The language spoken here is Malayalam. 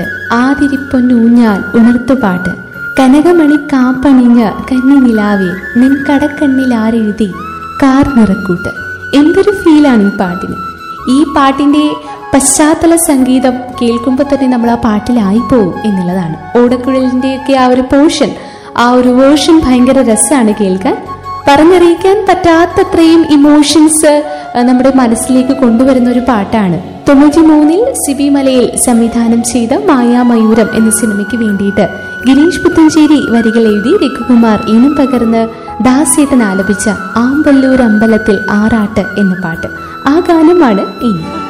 പാട്ട് ആതിരിപ്പൊന്നൂഞ്ഞാൽ ഉണർത്തുപാട്ട് കനകമണി കാപ്പണിഞ്ഞ കന്നി നിലാവേ നിൻ കടക്കണ്ണിൽ ആരെഴുതി കാർ നിറക്കൂട്ട് എന്തൊരു ഫീലാണ് ഈ പാട്ടിന് ഈ പാട്ടിന്റെ പശ്ചാത്തല സംഗീതം കേൾക്കുമ്പോൾ തന്നെ നമ്മൾ ആ പാട്ടിലായി പോകും എന്നുള്ളതാണ് ഓടക്കുഴലിന്റെയൊക്കെ ആ ഒരു പോർഷൻ ആ ഒരു വേർഷൻ ഭയങ്കര രസമാണ് കേൾക്കാൻ പറഞ്ഞറിയിക്കാൻ പറ്റാത്തത്രയും ഇമോഷൻസ് നമ്മുടെ മനസ്സിലേക്ക് കൊണ്ടുവരുന്ന ഒരു പാട്ടാണ് തൊണ്ണൂറ്റി മൂന്നിൽ സിബി മലയിൽ സംവിധാനം ചെയ്ത മായാമയൂരം എന്ന സിനിമയ്ക്ക് വേണ്ടിയിട്ട് ഗിരീഷ് പുത്തഞ്ചേരി വരികൾ എഴുതി രഘുകുമാർ ഈണം പകർന്ന് ദാസേട്ടൻ ആലപിച്ച ആമ്പല്ലൂർ അമ്പലത്തിൽ ആറാട്ട് എന്ന പാട്ട് ആ ഗാനമാണ് ഇനി